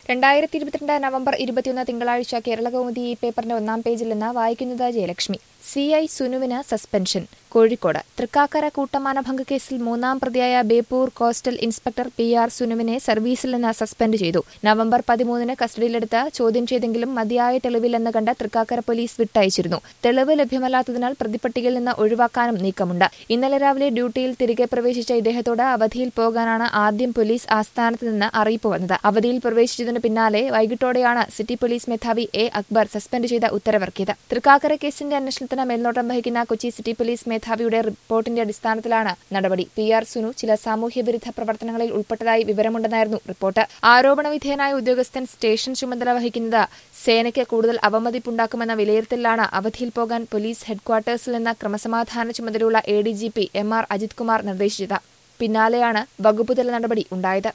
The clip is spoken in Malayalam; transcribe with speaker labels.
Speaker 1: രണ്ടായിരത്തി ഇരുപത്തിരണ്ട് നവംബർ ഇരുപത്തിയൊന്ന് തിങ്കളാഴ്ച കേരള കൗമുദി ഈ പേപ്പറിന്റെ ഒന്നാം പേജിൽ നിന്ന് വായിക്കുന്നത് ജയലക്ഷ്മി സി ഐ സുനുവിന് സസ്പെൻഷൻ കോഴിക്കോട് തൃക്കാക്കര കൂട്ടമാനഭംഗ കേസിൽ മൂന്നാം പ്രതിയായ Beypore coastal inspector P R സുനുവിനെ സർവീസിൽ നിന്ന് സസ്പെൻഡ് ചെയ്തു നവംബർ പതിമൂന്നിന് കസ്റ്റഡിയിലെടുത്ത് ചോദ്യം ചെയ്തെങ്കിലും മതിയായ തെളിവില്ലെന്ന് കണ്ട് തൃക്കാക്കര പോലീസ് വിട്ടയച്ചിരുന്നു തെളിവ് ലഭ്യമല്ലാത്തതിനാൽ പ്രതിപട്ടികയിൽ നിന്ന് ഒഴിവാക്കാനും നീക്കമുണ്ട് ഇന്നലെ രാവിലെ ഡ്യൂട്ടിയിൽ തിരികെ പ്രവേശിച്ച ഇദ്ദേഹത്തോട് അവധിയിൽ പോകാനാണ് ആദ്യം പോലീസ് ആസ്ഥാനത്ത് നിന്ന് അറിയിപ്പ് വന്നത് അവധിയിൽ പ്രവേശിച്ചതിന് പിന്നാലെ വൈകിട്ടോടെയാണ് സിറ്റി പോലീസ് മേധാവി എ അക്ബർ സസ്പെൻഡ് ചെയ്ത ഉത്തരവിറക്കിയത് തൃക്കാക്കര കേസിന്റെ അന്വേഷണത്തിന് മേൽനോട്ടം വഹിക്കുന്ന കൊച്ചി സിറ്റി പോലീസ് മേധാവിയുടെ റിപ്പോർട്ടിന്റെ അടിസ്ഥാനത്തിലാണ് നടപടി പി ആർ സുനു ചില സാമൂഹ്യവിരുദ്ധ പ്രവർത്തനങ്ങളിൽ ഉൾപ്പെട്ടതായി വിവരമുണ്ടെന്നായിരുന്നു റിപ്പോർട്ട് ആരോപണ വിധേയനായ ഉദ്യോഗസ്ഥൻ സ്റ്റേഷൻ ചുമതല വഹിക്കുന്നത് സേനയ്ക്ക് കൂടുതൽ അവമതിപ്പുണ്ടാക്കുമെന്ന വിലയിരുത്തലിലാണ് അവധിയിൽ പോകാൻ പോലീസ് ഹെഡ്ക്വാർട്ടേഴ്സിൽ നിന്ന് ക്രമസമാധാന ചുമതലയുള്ള A D G P M R Ajith Kumar നിർദ്ദേശിച്ചത് പിന്നാലെയാണ് വകുപ്പുതല നടപടി ഉണ്ടായത്